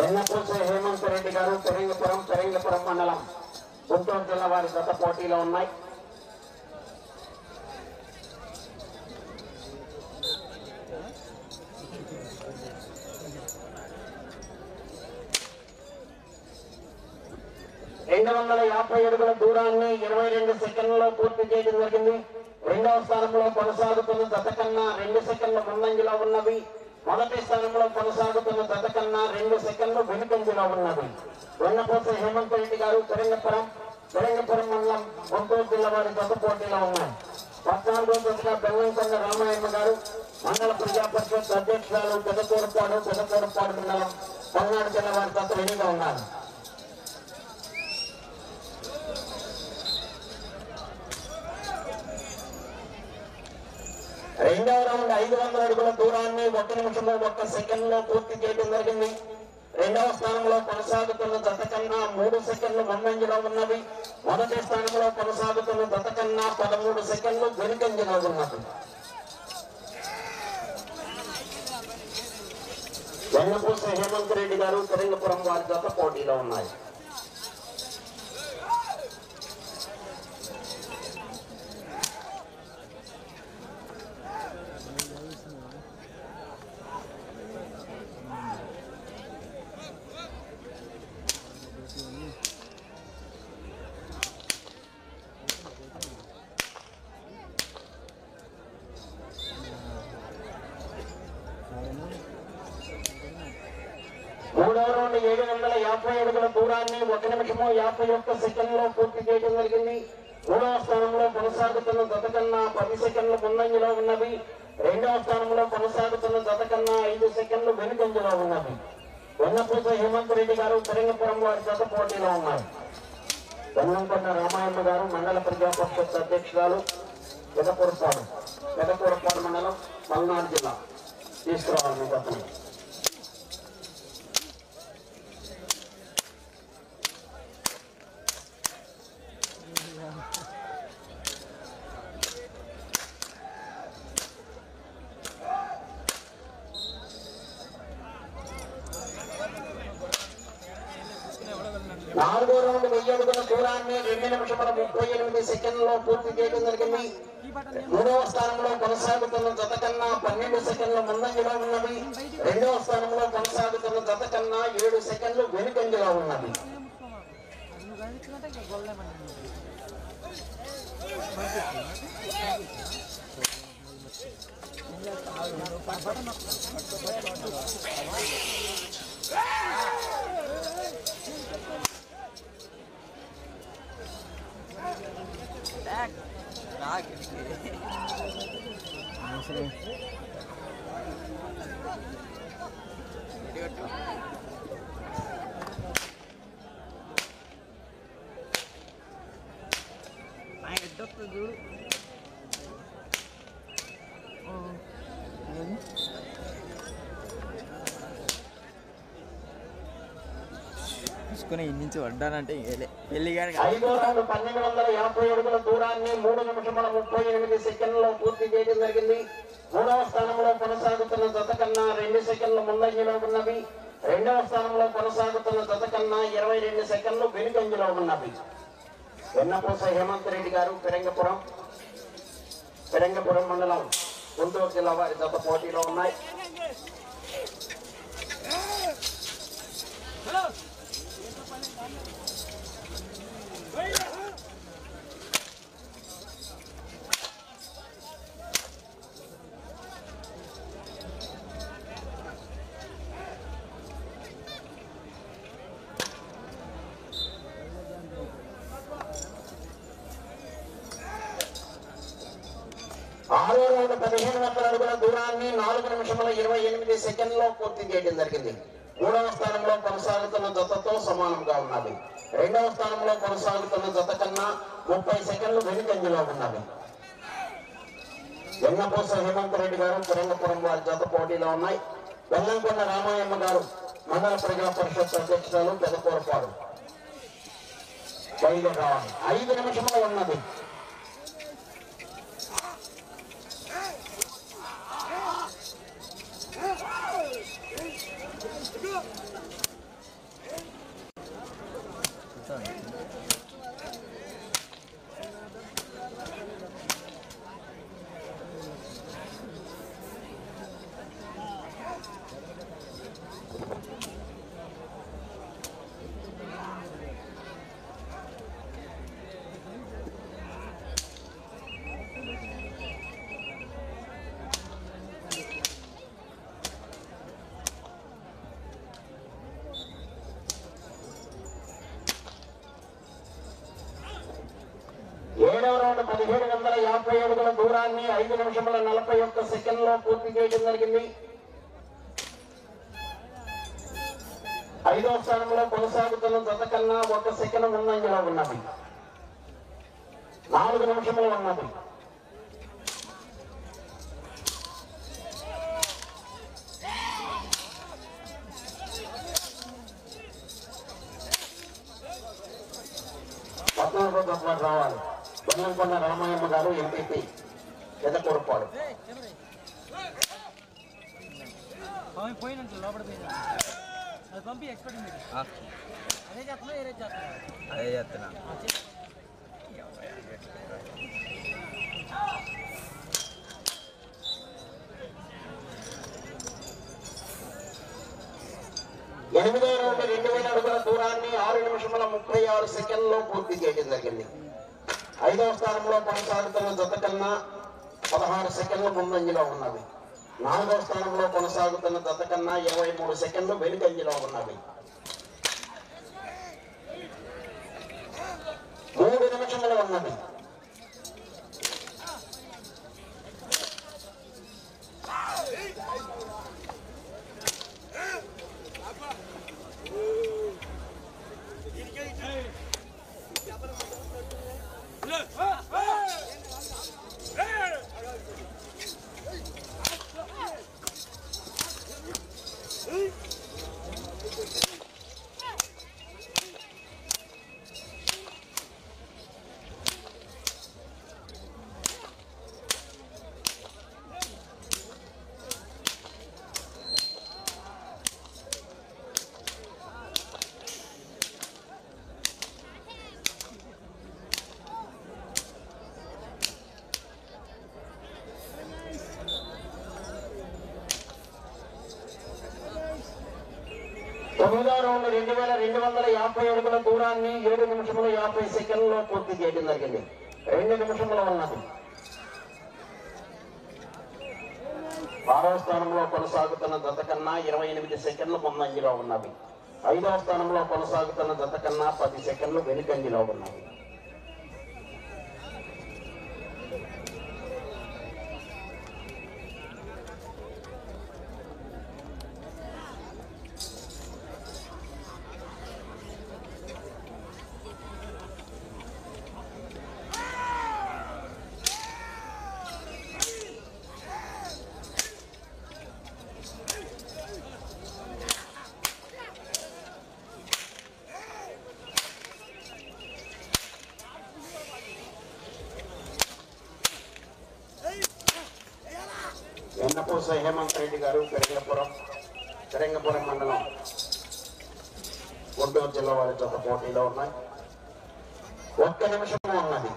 వెన్నపూస హేమంత్ రెడ్డి గారు పెరంగపురం పెరంగపురం మండలం గుంటూరు జిల్లా వారి గత పోటీలో ఉన్నాయి రెండు వందల యాభై అడుగుల దూరాన్ని ఇరవై రెండు సెకండ్లలో పూర్తి చేయడం జరిగింది రెండవ స్థానంలో కొనసాగుతున్న జత కన్నా రెండు సెకండ్ల ముందంజలో ఉన్నవి మొదటి స్థానంలో కొనసాగుతున్న జత కన్నా రెండు సెకండ్లు వెనుకంజలో ఉన్నవి వెన్నపోస హేమంత్ రెడ్డి గారు తిరంగపురం తిరంగపురం మండలం గుంటూరు జిల్లా వారి జత పోటీలో ఉన్నాయి పద్నాలుగో దశగా బెల్లంకొండ రామాయణ గారు మండల ప్రజా పరిషత్ అధ్యక్షురాలు పెదకూరపాడు పెదకూరపాడు మండలం పల్నాడు జిల్లా వారి జత రెడీగా ఉన్నారు రెండవ రౌండ్ ఐదు వందల అడుగుల దూరాన్ని ఒక నిమిషంలో ఒక్క సెకండ్ లో పూర్తి చేయడం జరిగింది రెండవ స్థానంలో కొనసాగుతున్న జత కన్నా మూడు సెకండ్లు ముందంజలో ఉన్నవి మొదటి స్థానంలో కొనసాగుతున్న జత కన్నా పదమూడు సెకండ్లు వెనుకంజలో ఉన్నది వెన్నపూస హేమంత్ రెడ్డి గారు తిరంగపురం వారి జత పోటీలో ఉన్నాయి మూడవ రౌండ్ ఏడు వందల యాభై అడుగుల దూరాన్ని ఒక నిమిషము యాభై ఒక్క సెకండ్ లో పూర్తి చేయడం జరిగింది మూడవ స్థానంలో కొనసాగుతున్న జత కన్నా పది సెకండ్లు ముందంజలో ఉన్నవి రెండవ స్థానంలో కొనసాగుతున్న జత కన్నా ఐదు సెకండ్లు వెనుకంజలో ఉన్నవి వెన్నపూస హేమంత్ రెడ్డి గారు తిరంగపురం వారి జత పోటీలో ఉన్నారు వెన్నంకొండ రామాయణ గారు మండల ప్రజా పరిషత్ అధ్యక్షురాలు పెదకూరపాడు పెదకూరపాడు మండలం పల్నాడు జిల్లా తీసుకురావాలి మీ జతని నాలుగో రౌండ్ వెయ్యి అడుగుల దూరాన్ని రెండు నిమిషముల ముప్పై ఎనిమిది సెకండ్లలో పూర్తి చేయడం జరిగింది మూడవ స్థానంలో కొనసాగుతున్న జత కన్నా పన్నెండు సెకండ్ల ముందంజలో ఉన్నవి రెండవ స్థానంలో కొనసాగుతున్న జత కన్నా ఏడు సెకండ్లు వెనుకంజలో ఉన్నవి ఆయన ఎద్దొస్తుంది చూడు తీసుకుని ఇన్ని నుంచి పడ్డానంటే ఏలే పెళ్లి గారి ఐదో రౌండ్ పన్నెండు వందల యాభై అడుగుల దూరాన్ని మూడు నిమిషముల ముప్పై ఎనిమిది సెకండ్లలో పూర్తి చేయడం జరిగింది మూడవ స్థానంలో కొనసాగుతున్న జత కన్నా రెండు సెకండ్ల ముందంజలో ఉన్నవి రెండవ స్థానంలో కొనసాగుతున్న జత కన్నా ఇరవై రెండు సెకండ్లు వెనుకంజలో ఉన్నవి వెన్నపూస హేమంత్ రెడ్డి గారు పెరంగపురం పెరంగపురం మండలం గుంటూరు జిల్లా వారి జత పోటీలో ఉన్నాయి ఆరో రౌండ్ పదిహేను వందల అడుగుల దూరాన్ని నాలుగు నిమిషముల ఇరవై ఎనిమిది సెకండ్లో పూర్తి చేయడం జరిగింది మూడవ స్థానంలో కొనసాగుతున్న జతతో సమానంగా ఉన్నది రెండవ స్థానంలో కొనసాగుతున్న జత కన్నా ముప్పై సెకండ్లు వెనుకంజలో ఉన్నది వెన్నపూస హేమంత్ రెడ్డి గారు తిరంగపురం వారి జత పోటీలో ఉన్నాయి వెల్లంకొండ రామాయమ్మ గారు మండల ప్రజా పరిషత్ అధ్యక్షురాలు పెదకూరపాడు బయలుదేరి రావాలి ఐదు నిమిషములు ఉన్నది దూరాన్ని ఐదు నిమిషముల నలభై ఒక్క సెకండ్ లో పూర్తి చేయడం జరిగింది ఐదో స్థానంలో కొనసాగుతున్న జత కన్నా ఒక సెకండ్ ముందంజలో ఉన్నది నాలుగు నిమిషములు ఉన్నది పద్నాలుగో తత్వాలు రావాలి బెల్లంకొండ రామయ్యమ్మ గారు ఎంపీపీ ఎదకొరపాడు పోయినంత లోపల పోయినా అది పంపి ఎక్స్పెక్ట్ మీరు అదే చేస్తున్నా వేరే చేస్తున్నా అదే చేస్తున్నా ఎనిమిదో రౌండ్ రెండు వేల అడుగుల దూరాన్ని ఆరు నిమిషముల ముప్పై ఆరు సెకండ్లో పూర్తి చేయడం జరిగింది ఐదవ స్థానంలో కొనసాగుతున్న జత కన్నా పదహారు సెకండ్ల ముందంజలో ఉన్నవి నాలుగవ స్థానంలో కొనసాగుతున్న జత కన్నా ఇరవై మూడు సెకండ్లు వెనుకంజలో ఉన్నవి మూడు నిమిషములు ఉన్నది తొమ్మిదో రౌండ్ రెండు వేల రెండు వందల యాభై అడుగుల దూరాన్ని ఏడు నిమిషముల యాభై సెకండ్లో పూర్తి చేయడం జరిగింది రెండు నిమిషముల ఉన్నది ఆరవ స్థానంలో కొనసాగుతున్న జత కన్నా ఇరవై ఎనిమిది సెకండ్లు ముందంజలో ఉన్నవి ఐదవ స్థానంలో కొనసాగుతున్న జత కన్నా పది సెకండ్లు వెనుకంజలో ఉన్నవి ఎన్నపూస హేమంత్ రెడ్డి గారు పెరంగపురం పెరంగపురం మండలం గుంటూరు జిల్లా వారి జత పోటీలో ఉన్నాయి ఒక్క నిమిషం ఉన్నది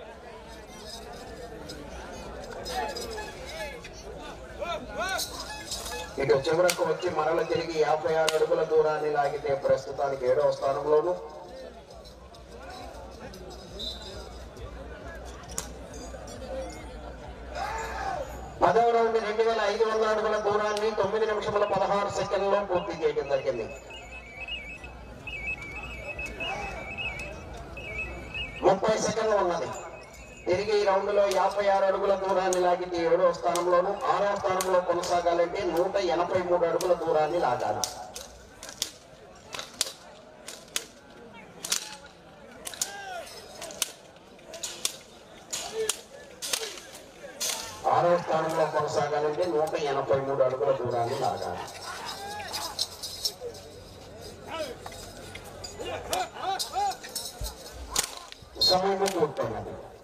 ఇటు చివరకు వచ్చి మరల తిరిగి యాభై ఆరు అడుగుల దూరాన్ని లాగితే ప్రస్తుతానికి ఏడవ స్థానంలోను పదవ రౌండ్ రెండు వేల ఐదు వందల అడుగుల దూరాన్ని తొమ్మిది నిమిషముల పదహారు సెకండ్లో పూర్తి చేయడం జరిగింది ముప్పై సెకండ్లు ఉన్నది తిరిగి ఈ రౌండ్ లో యాభై ఆరు అడుగుల దూరాన్ని లాగితే ఏడవ స్థానంలోను ఆరవ స్థానంలో కొనసాగాలంటే నూట ఎనభై మూడు అడుగుల దూరాన్ని లాగాలి ఆరవ స్థానంలో కొనసాగాలంటే నూట ఎనభై మూడు అడుగుల దూరాన్ని లాగాలి సమయం పూర్తయినది